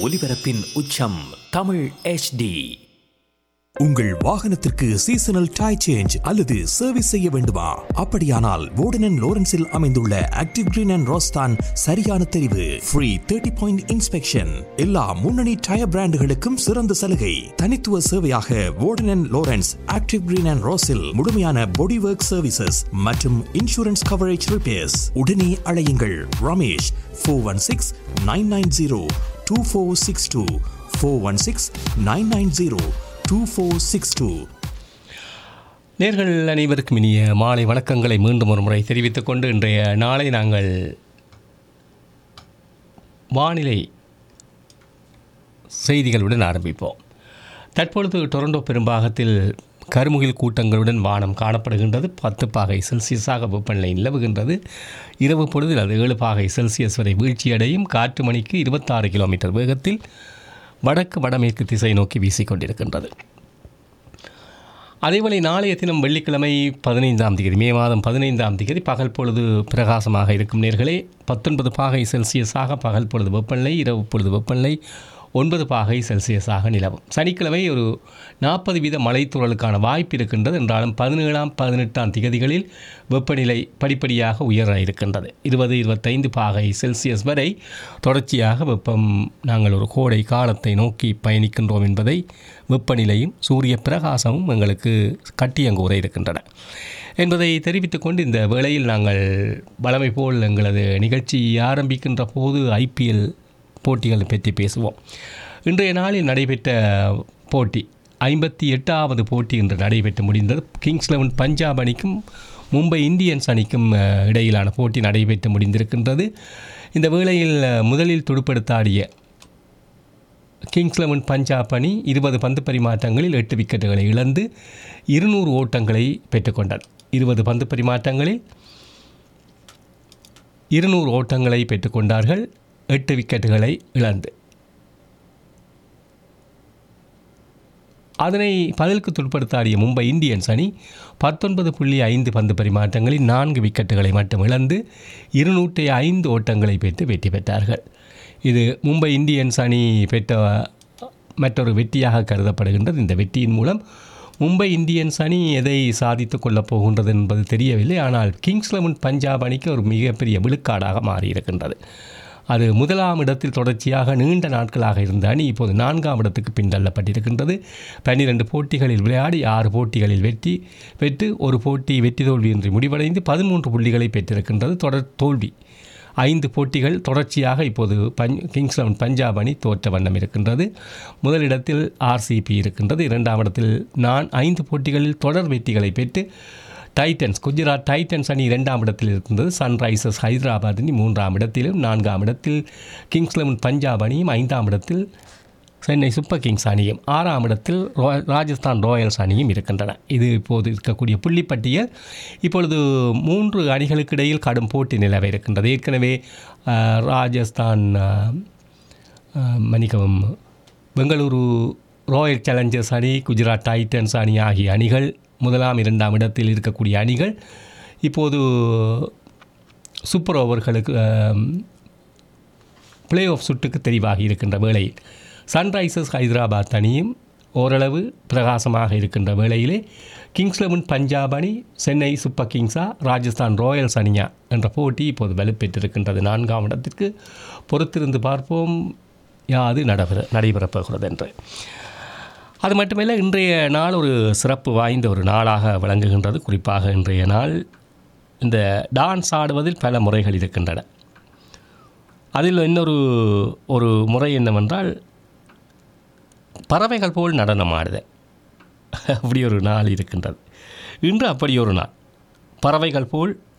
ஒலிபரப்பின் உச்சம் தமிழ் HD உங்கள் வாகனத்திற்கு சீசனல் டை சேஞ்ச் அல்லது சர்வீஸ் செய்ய வேண்டுமா அப்படியானால் வோர்டன் லோரன்ஸில் அமைந்துள்ள ஆக்டிவ் கிரீன் அண்ட் ரோஸ்தான் சரியான தெரிவு ஃப்ரீ தேர்ட்டி பாயிண்ட் இன்ஸ்பெக்ஷன் எல்லா முன்னணி டயர் பிராண்டுகளுக்கும் சிறந்த சலுகை தனித்துவ சேவையாக Worden Lawrence active green and ரோஸில் முழுமையான பாடி ஒர்க் சர்வீசஸ் மற்றும் இன்சூரன்ஸ் கவரேஜ் ரிப்பேர்ஸ் உடனே அழையுங்கள் Ramesh four one six nine nine zero two four six two four one six nine nine zero two four six two நேர்கள் அனைவருக்கும் இனிய மாலை வணக்கங்களை மீண்டும் ஒரு முறை தெரிவித்துக் கொண்டு இன்றைய நாளை நாங்கள் வானிலை செய்திகளுடன் ஆரம்பிப்போம் தற்பொழுது டொரண்டோ பெரும்பாகத்தில் கருமுகில் கூட்டங்களுடன் வானம் காணப்படுகின்றது பத்து பாகை செல்சியஸாக வெப்பநிலை நிலவுகின்றது இரவு பொழுதில் அது ஏழு பாகை செல்சியஸ் வரை வீழ்ச்சியடையும் காற்று மணிக்கு இருபத்தாறு கிலோமீட்டர் வேகத்தில் வடக்கு வடமேற்கு திசை நோக்கி வீசிக்கொண்டிருக்கின்றது அதேவேளை நாளைய தினம் வெள்ளிக்கிழமை பதினைந்தாம் தேதி மே மாதம் பதினைந்தாம் தேதி பகல் பொழுது பிரகாசமாக இருக்கும் நேர்களே பத்தொன்பது பாகை செல்சியஸாக பகல் பொழுது வெப்பநிலை இரவு பொழுது வெப்பநிலை ஒன்பது பாகை செல்சியஸாக நிலவும் சனிக்கிழமை ஒரு நாற்பது வீத மழைத்தூறலுக்கான வாய்ப்பு இருக்கின்றது என்றாலும் பதினேழாம் பதினெட்டாம் திகதிகளில் வெப்பநிலை படிப்படியாக உயர இருக்கின்றது இருபது இருபத்தைந்து பாகை செல்சியஸ் வரை தொடர்ச்சியாக வெப்பம் நாங்கள் ஒரு கோடை காலத்தை நோக்கி பயணிக்கின்றோம் என்பதை வெப்பநிலையும் சூரிய பிரகாசமும் எங்களுக்கு கட்டியங்கூற இருக்கின்றன என்பதை தெரிவித்துக் கொண்டு இந்த வேளையில் நாங்கள் வளமை போல் எங்களது நிகழ்ச்சி ஆரம்பிக்கின்ற போது ஐபிஎல் போட்டிகளை பற்றி பேசுவோம் இன்றைய நாளில் நடைபெற்ற போட்டி ஐம்பத்தி எட்டாவது போட்டி இன்று நடைபெற்று முடிந்தது கிங்ஸ் லெவன் பஞ்சாப் அணிக்கும் மும்பை இந்தியன்ஸ் அணிக்கும் அஹ், இடையிலான போட்டி நடைபெற்று முடிந்திருக்கின்றது இந்த வேளையில் அஹ், முதலில் துடுப்படுத்தாடிய கிங்ஸ் லெவன் பஞ்சாப் அணி இருபது பந்து பரிமாற்றங்களில் எட்டு விக்கெட்டுகளை இழந்து இருநூறு ஓட்டங்களை பெற்றுக்கொண்டது இருபது பந்து பரிமாற்றங்களில் இருநூறு ஓட்டங்களை பெற்றுக்கொண்டார்கள் எட்டு விக்கெட்டுகளை இழந்து அதனை பதிலுக்கு துடுப்படுத்தாடிய மும்பை இந்தியன்ஸ் அணி பத்தொன்பது புள்ளி ஐந்து பந்து பரிமாற்றங்களில் நான்கு விக்கெட்டுகளை மட்டும் இழந்து இருநூற்றி ஐந்து ஓட்டங்களை பெற்று வெற்றி பெற்றார்கள் இது மும்பை இந்தியன்ஸ் அணி பெற்ற மற்றொரு வெற்றியாக கருதப்படுகின்றது இந்த வெற்றியின் மூலம் மும்பை இந்தியன்ஸ் அணி எதை சாதித்து கொள்ளப் போகின்றது என்பது தெரியவில்லை ஆனால் கிங்ஸ் லெவன் பஞ்சாப் அணிக்கு ஒரு மிகப்பெரிய விழுக்காடாக மாறியிருக்கின்றது அது முதலாம் இடத்தில் தொடர்ச்சியாக நீண்ட நாட்களாக இருந்த அணி இப்போது நான்காம் இடத்துக்கு பின்தள்ளப்பட்டிருக்கின்றது பன்னிரண்டு போட்டிகளில் விளையாடி ஆறு போட்டிகளில் வெற்றி பெற்று ஒரு போட்டி வெற்றி தோல்வியின்றி முடிவடைந்து பதிமூன்று புள்ளிகளை பெற்றிருக்கின்றது தொடர் தோல்வி ஐந்து போட்டிகள் தொடர்ச்சியாக இப்போது பஞ் கிங்ஸ் லெவன் பஞ்சாப் அணி தோற்ற வண்ணம் இருக்கின்றது முதலிடத்தில் ஆர்சிபி இருக்கின்றது இரண்டாம் இடத்தில் நான் ஐந்து போட்டிகளில் தொடர் வெற்றிகளை பெற்று டைட்டன்ஸ் குஜராத் டைட்டன்ஸ் அணி இரண்டாம் இடத்தில் இருக்கின்றது சன்ரைசர்ஸ் ஹைதராபாத் அணி மூன்றாம் இடத்திலும் நான்காம் இடத்தில் கிங்ஸ் லெவன் பஞ்சாப் அணியும் ஐந்தாம் இடத்தில் சென்னை சூப்பர் கிங்ஸ் அணியும் ஆறாம் இடத்தில் ராய- ராஜஸ்தான் ராயல்ஸ் அணியும் இருக்கின்றன இது இப்போது இருக்கக்கூடிய புள்ளிப்பட்டியல் இப்பொழுது மூன்று அணிகளுக்கு இடையில் கடும் போட்டி நிலவ இருக்கின்றது ஏற்கனவே அஹ், ராஜஸ்தான் அஹ், அஹ், மன்னிக்கவும் பெங்களூரு ராயல் சேலஞ்சர்ஸ் அணி குஜராத் டைட்டன்ஸ் அணி ஆகிய அணிகள் முதலாம் இரண்டாம் இடத்தில் இருக்கக்கூடிய அணிகள் இப்போது சூப்பர் ஓவர்களுக்கு அஹ், பிளே ஆஃப் சுட்டுக்கு தெரிவாகி இருக்கின்ற வேளையில் சன்ரைசர்ஸ் ஹைதராபாத் அணியும் ஓரளவு பிரகாசமாக இருக்கின்ற வேளையிலே கிங்ஸ் லெவன் பஞ்சாப் அணி சென்னை சூப்பர் கிங்ஸா ராஜஸ்தான் ராயல்ஸ் அணியா என்ற போட்டி இப்போது வலுப்பெற்றிருக்கின்றது நான்காம் இடத்திற்கு பொறுத்திருந்து பார்ப்போம் யாது நடைபெற நடைபெறப் போகிறது என்று அது மட்டுமல்ல இன்றைய நாள் ஒரு சிறப்பு வாய்ந்த ஒரு நாளாக விளங்குகின்றது குறிப்பாக இன்றைய நாள் இந்த டான்ஸ் ஆடுவதில் பல முறைகள் இருக்கின்றன அதில் இன்னொரு ஒரு முறை என்னவென்றால் பறவைகள் போல் நடனம் ஆடுதல் அப்படி ஒரு நாள் இருக்கின்றது இன்று அப்படி ஒரு நாள் பறவைகள் போல்